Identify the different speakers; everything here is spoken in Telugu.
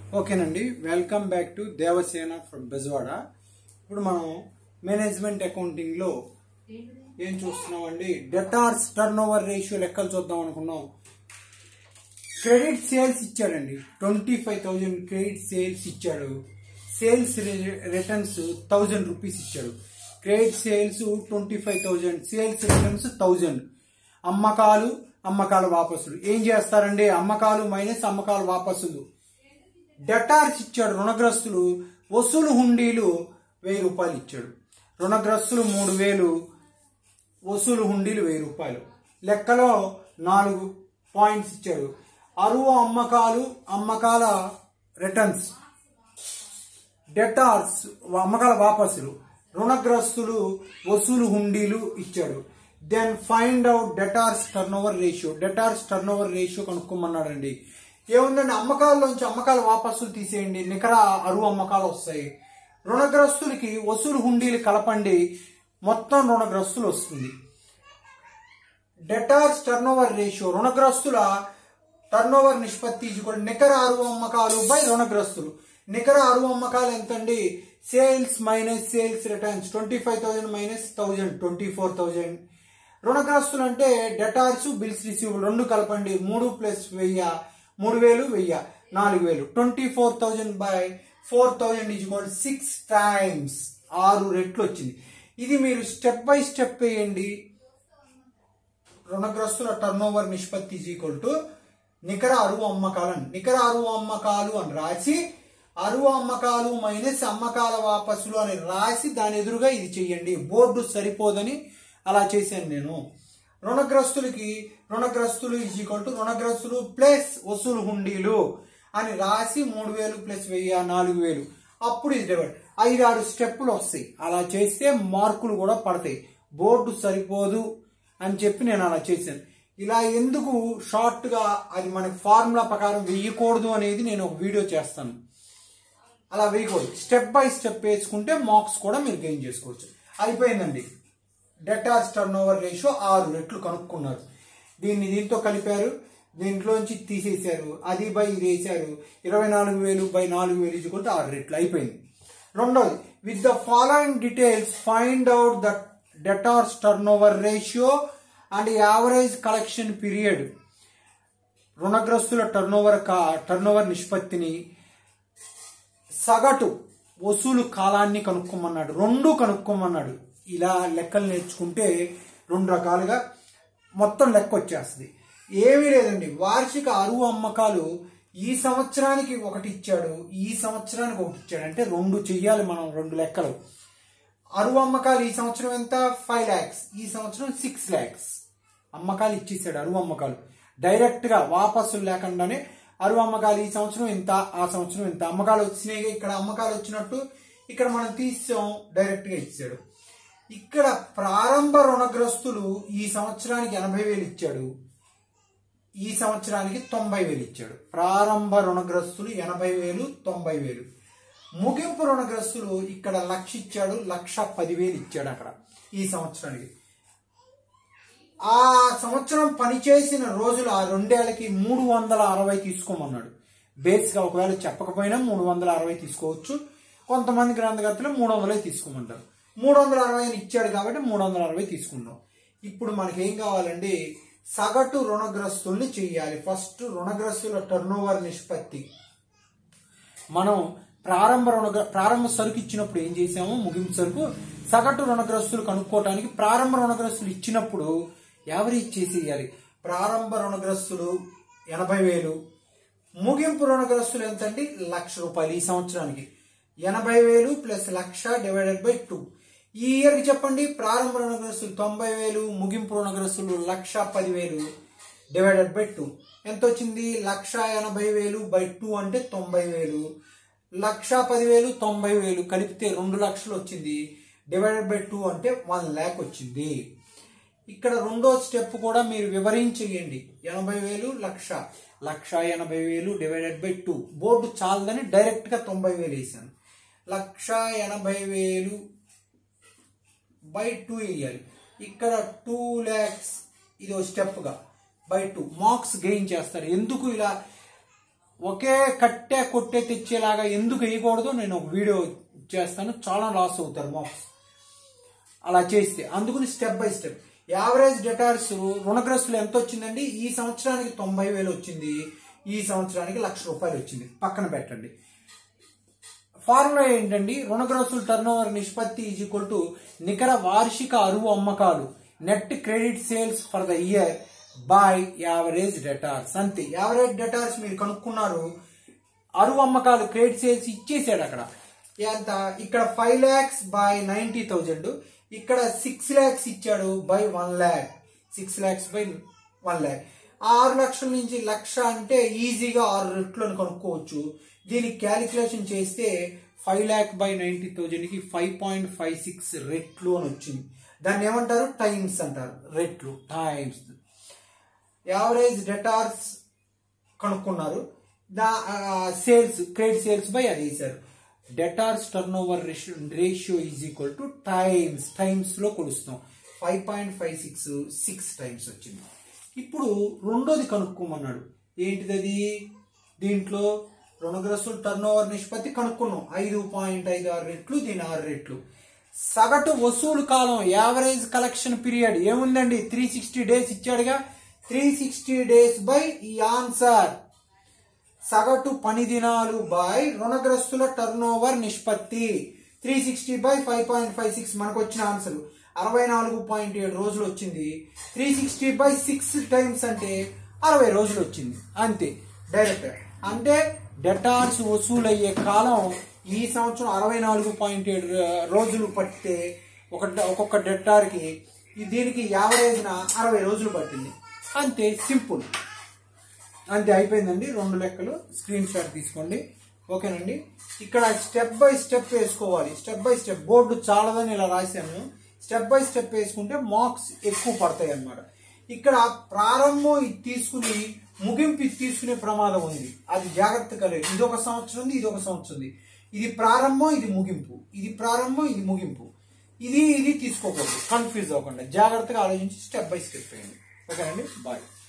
Speaker 1: ఓకేనండి welcome back to Devasena from Bezawada ఇప్పుడు మనం మేనేజ్మెంట్ అకౌంటింగ్లో ఏం చూస్తున్నామండి డెటార్స్ టర్న్ ఓవర్ రేషియో లెక్కలు చూద్దాం అనుకున్నాం క్రెడిట్ సేల్స్ ఇచ్చాడండి twenty five thousand credit sales ఇచ్చాడు సేల్స్ రిటర్న్స్ థౌజండ్ రూపీస్ ఇచ్చాడు credit sales twenty five thousand sales returns thousand అమ్మకాలు అమ్మకాల వాపసులు ఏం చేస్తారండి అమ్మకాలు మైనస్ అమ్మకాల వాపసులు డెటార్స్ ఇచ్చాడు రుణగ్రస్తులు వసూలు హుండీలు వెయ్యి రూపాయలు ఇచ్చాడు రుణగ్రస్తులు మూడు వేలు వసూలు హుండీలు వెయ్యి రూపాయలు లెక్కలో నాలుగు పాయింట్స్ ఇచ్చాడు అరువు అమ్మకాలు అమ్మకాల రిటర్న్స్ డెటార్స్ అమ్మకాల వాపసులు రుణగ్రస్తులు వసూలు హుండీలు ఇచ్చాడు then find out debtors turnover ratio debtors turnover ratio కనుక్కోమన్నాడండి ఏముందండి అమ్మకాల్లోంచి అమ్మకాల వాపసులు తీసేయండి నికర అరువు అమ్మకాలు వస్తాయి రుణగ్రస్తులకి వసూలు హుండీలు కలపండి మొత్తం రుణగ్రస్తులు వస్తుంది డెటార్స్ టర్న్ ఓవర్ రేషియో రుణగ్రస్తుల టర్న్ ఓవర్ నిష్పత్తి కూడా నికర అరువు అమ్మకాలు బై రుణగ్రస్తులు నికర అరువు అమ్మకాలు ఎంతండి sales minus sales returns twenty five thousand minus thousand twenty four thousand రుణగ్రస్తులు అంటే డెటార్స్ బిల్స్ రిసీవబుల్ రెండు కలపండి మూడు ప్లస్ వెయ్యి మూడు వేలు వెయ్యి నాలుగు వేలు twenty four thousand by four thousand is six times ఆరు రెట్లు వచ్చింది ఇది మీరు స్టెప్ బై స్టెప్ వేయండి రుణగ్రస్తుల టర్న్ ఓవర్ నిష్పత్తి ఈజ్ ఈక్వల్ టు నికర అరువు అమ్మకాలు అని నికర అరువు అమ్మకాలు అని రాసి అరువు అమ్మకాలు మైనస్ అమ్మకాల వాపసులు అని రాసి దాని ఎదురుగా ఇది చెయ్యండి బోర్డు సరిపోదని అలా చేశాను నేను రుణగ్రస్తులకి రుణగ్రస్తులు ఈజ్ ఈక్వల్ టు రుణగ్రస్తులు ప్లస్ వసూలు హుండీలు అని రాసి మూడు వేలు ప్లస్ వెయ్యి నాలుగు వేలు అప్పుడు ఇది డివైడ్ ఐదు ఆరు స్టెప్పులు వస్తాయి అలా చేస్తే మార్కులు కూడా పడతాయి బోర్డు సరిపోదు అని చెప్పి నేను అలా చేశాను ఇలా ఎందుకు షార్ట్ గా అది మనకి ఫార్ములా ప్రకారం వేయకూడదు అనేది నేను ఒక వీడియో చేస్తాను అలా వేయకూడదు స్టెప్ బై స్టెప్ వేసుకుంటే మార్క్స్ కూడా మీరు గెయిన్ చేసుకోవచ్చు అయిపోయిందండి డెటార్స్ టర్న్ ఓవర్ రేషియో ఆరు రెట్లు కనుక్కున్నారు దీన్ని దీంతో కలిపారు దీంట్లోంచి తీసేశారు అది బై ఇది వేశారు ఇరవై నాలుగు వేలు బై నాలుగు వేలు ఇచ్చుకుంటే ఆరు రెట్లు అయిపోయింది రెండోది with the following details find out the debtors turnover ratio and average collection period రుణగ్రస్తుల టర్న్ ఓవర్ టర్న్ ఓవర్ నిష్పత్తిని సగటు వసూలు కాలాన్ని కనుక్కోమన్నాడు రెండు కనుక్కోమన్నాడు ఇలా లెక్కలు నేర్చుకుంటే రెండు రకాలుగా మొత్తం లెక్క వచ్చేస్తుంది ఏమీ లేదండి వార్షిక అరువు అమ్మకాలు ఈ సంవత్సరానికి ఒకటి ఇచ్చాడు ఈ సంవత్సరానికి ఒకటి ఇచ్చాడు అంటే రెండు చెయ్యాలి మనం రెండు లెక్కలు అరువు అమ్మకాలు ఈ సంవత్సరం ఎంత ఫైవ్ ల్యాక్స్ ఈ సంవత్సరం సిక్స్ ల్యాక్స్ అమ్మకాలు ఇచ్చేసాడు అరువు అమ్మకాలు డైరెక్ట్ గా వాపసులు లేకుండానే అరువు అమ్మకాలు ఈ సంవత్సరం ఇంత ఆ సంవత్సరం ఇంత అమ్మకాలు వచ్చినాయి ఇక్కడ అమ్మకాలు వచ్చినట్టు ఇక్కడ మనం తీసాం డైరెక్ట్ గా ఇచ్చాడు ఇక్కడ ప్రారంభ రుణగ్రస్తులు ఈ సంవత్సరానికి ఎనభై వేలు ఇచ్చాడు ఈ సంవత్సరానికి తొంభై వేలు ఇచ్చాడు ప్రారంభ రుణగ్రస్తులు ఎనభై వేలు తొంభై వేలు ముగింపు రుణగ్రస్తులు ఇక్కడ లక్ష ఇచ్చాడు లక్ష పదివేలు ఇచ్చాడు అక్కడ ఈ సంవత్సరానికి ఆ సంవత్సరం పనిచేసిన రోజులు ఆ రెండేళ్లకి మూడు వందల అరవై తీసుకోమన్నాడు బేస్గా ఒకవేళ చెప్పకపోయినా మూడు వందల అరవై తీసుకోవచ్చు కొంతమంది గ్రంథకర్తలు మూడు వందలే తీసుకోమంటారు మూడు వందల అరవై అని ఇచ్చాడు కాబట్టి మూడు వందల అరవై తీసుకుందాం ఇప్పుడు మనకి ఏం కావాలండి సగటు రుణగ్రస్తుల్ని చెయ్యాలి ఫస్ట్ రుణగ్రస్తుల టర్న్ ఓవర్ నిష్పత్తి మనం ప్రారంభ రుణ ప్రారంభ సరుకు ఇచ్చినప్పుడు ఏం చేసాము ముగింపు సరుకు సగటు రుణగ్రస్తులు కనుక్కోవటానికి ప్రారంభ రుణగ్రస్తులు ఇచ్చినప్పుడు ఎవరు ఇచ్చేసేయాలి ప్రారంభ రుణగ్రస్తులు ఎనభై వేలు ముగింపు రుణగ్రస్తులు ఎంతండి లక్ష రూపాయలు ఈ సంవత్సరానికి ఎనభై వేలు plus lakh divided by two ఈ ఇయర్కి చెప్పండి ప్రారంభ రుణగ్రస్తులు తొంభై వేలు ముగింపు రుణగ్రస్తులు లక్ష పదివేలు డివైడెడ్ బై టూ ఎంత వచ్చింది లక్ష ఎనభై వేలు బై టూ అంటే తొంభై వేలు లక్ష పదివేలు తొంభై వేలు కలిపితే రెండు లక్షలు వచ్చింది డివైడెడ్ బై టూ అంటే వన్ ల్యాక్ వచ్చింది ఇక్కడ రెండో స్టెప్ కూడా మీరు వివరించేయండి ఎనభై వేలు లక్ష లక్ష ఎనభై వేలు డివైడెడ్ బై టూ బోర్డు చాలదని డైరెక్ట్గా తొంభై వేలు వేసాను లక్ష ఎనభై వేలు బై టూ వేయాలి ఇక్కడ టూ ల్యాక్స్ ఇది ఒక స్టెప్గా బై టూ మార్క్స్ గెయిన్ చేస్తారు ఎందుకు ఇలా ఒకే కట్టే కొట్టే తెచ్చేలాగా ఎందుకు వేయకూడదు నేను ఒక వీడియో చేస్తాను చాలా లాస్ అవుతారు మాక్స్ అలా చేస్తే అందుకని step by step average debtors రుణగ్రస్తులు ఎంత వచ్చిందండి ఈ సంవత్సరానికి తొంభై వేలు వచ్చింది ఈ సంవత్సరానికి లక్ష రూపాయలు వచ్చింది పక్కన పెట్టండి ఫార్ములా ఏంటండి రుణగ్రస్తుల టర్న్ ఓవర్ నిష్పత్తి ఈజ్ ఈక్వల్ టు నికర వార్షిక అరువు అమ్మకాలు net credit sales for the year by average debtors అంతే యావరేజ్ డెటార్స్ మీరు కనుక్కున్నారు అరువు అమ్మకాలు క్రెడిట్ సేల్స్ ఇచ్చేసాడు అక్కడ ఎంత ఇక్కడ five lakhs by ninety thousand ఇక్కడ సిక్స్ ల్యాక్స్ ఇచ్చాడు by one lakh six lakhs by one lakh ఆరు లక్షల నుంచి లక్ష అంటే ఈజీగా ఆరు రెట్లు అని కనుక్కోవచ్చు దీనికి క్యాలిక్యులేషన్ చేస్తే ఫైవ్ ల్యాక్ బై నైన్టీ థౌజండ్కి ఫైవ్ పాయింట్ ఫైవ్ సిక్స్ రెట్లు అని వచ్చింది దాన్ని ఏమంటారు టైమ్స్ అంటారు రెట్లు టైమ్స్ యావరేజ్ డెటార్స్ కనుక్కున్నారు దా సేల్స్ క్రెడిట్ సేల్స్ బై అది వేశారు debtors turnover ratio is equal to times times లో కొలుస్తాం five point five six six times వచ్చింది ఇప్పుడు రెండోది కనుక్కోమన్నాడు ఏంటిది అది దీంట్లో రుణగ్రస్తుల టర్న్ ఓవర్ నిష్పత్తి కనుక్కున్నాం ఐదు పాయింట్ ఐదు ఆరు రెట్లు దీని ఆరు రెట్లు సగటు వసూలు కాలం యావరేజ్ కలెక్షన్ పీరియడ్ ఏముందండి త్రీ సిక్స్టీ డేస్ ఇచ్చాడుగా త్రీ సిక్స్టీ డేస్ బై ఈ ఆన్సర్ సగటు పని దినాలు బై రుణగ్రస్తుల టర్న్ ఓవర్ నిష్పత్తి three sixty by five point five six మనకు వచ్చిన ఆన్సర్ అరవై నాలుగు పాయింట్ ఏడు రోజులు వచ్చింది three sixty by six times అంటే అరవై రోజులు వచ్చింది అంతే డైరెక్ట్ అంటే డెటార్స్ వసూలయ్యే కాలం ఈ సంవత్సరం అరవై నాలుగు పాయింట్ ఏడు రోజులు పట్టితే ఒక ఒక్కొక్క డెటార్కి దీనికి యావరేజ్న అరవై రోజులు పట్టింది అంతే సింపుల్ అంతే అయిపోయిందండి రెండు లెక్కలు స్క్రీన్ షాట్ తీసుకోండి ఓకేనండి ఇక్కడ స్టెప్ బై స్టెప్ వేసుకోవాలి స్టెప్ బై స్టెప్ బోర్డు చాలదని ఇలా రాశాను స్టెప్ బై స్టెప్ వేసుకుంటే మార్క్స్ ఎక్కువ పడతాయి అన్నమాట ఇక్కడ ప్రారంభం ఇది తీసుకుని ముగింపు ఇది తీసుకునే ప్రమాదం ఉంది అది జాగ్రత్తగా లేదు ఇది ఒక సంవత్సరం ఉంది ఇది ఒక సంవత్సరం ఉంది ఇది ప్రారంభం ఇది ముగింపు ఇది ప్రారంభం ఇది ముగింపు ఇది ఇది తీసుకోకూడదు కన్ఫ్యూజ్ అవ్వకుండా జాగ్రత్తగా ఆలోచించి స్టెప్ బై స్టెప్ వేయండి ఓకేనండి బాయ్